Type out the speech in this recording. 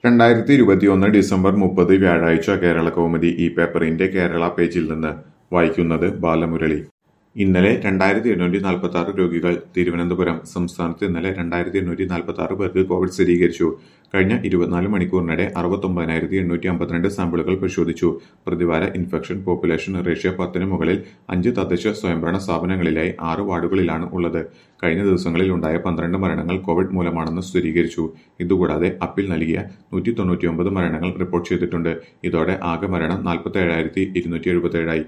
രണ്ടായിരത്തി ഇരുപത്തിയൊന്ന് ഡിസംബർ മുപ്പത് വ്യാഴാഴ്ച കേരള കൗമുദി ഈ പേപ്പറിന്റെ കേരള പേജിൽ നിന്ന് വായിക്കുന്നത് ബാലമുരളി ഇന്നലെ രണ്ടായിരത്തി എണ്ണൂറ്റി നാൽപ്പത്തി ആറ് രോഗികൾ തിരുവനന്തപുരം സംസ്ഥാനത്ത് ഇന്നലെ രണ്ടായിരത്തി എണ്ണൂറ്റി നാൽപ്പത്തി ആറ് പേർക്ക് കോവിഡ് സ്ഥിരീകരിച്ചു കഴിഞ്ഞ ഇരുപത്തിനാല് മണിക്കൂറിനിടെ അറുപത്തൊമ്പതിനായിരത്തി എണ്ണൂറ്റി അമ്പത്തിരണ്ട് സാമ്പിളുകൾ പരിശോധിച്ചു പ്രതിവാര ഇൻഫെക്ഷൻ പോപ്പുലേഷൻ റേഷ്യ പത്തിന് മുകളിൽ അഞ്ച് തദ്ദേശ സ്വയംഭരണ സ്ഥാപനങ്ങളിലായി ആറ് വാർഡുകളിലാണ് ഉള്ളത് കഴിഞ്ഞ ദിവസങ്ങളിൽ ഉണ്ടായ പന്ത്രണ്ട് മരണങ്ങൾ കോവിഡ് മൂലമാണെന്ന് സ്ഥിരീകരിച്ചു ഇതുകൂടാതെ അപ്പീൽ നൽകിയ നൂറ്റി തൊണ്ണൂറ്റിയൊമ്പത് മരണങ്ങൾ റിപ്പോർട്ട് ചെയ്തിട്ടുണ്ട് ഇതോടെ ആകെ മരണം നാൽപ്പത്തി ഏഴായിരത്തി ഇരുന്നൂറ്റി എഴുപത്തിയേഴായി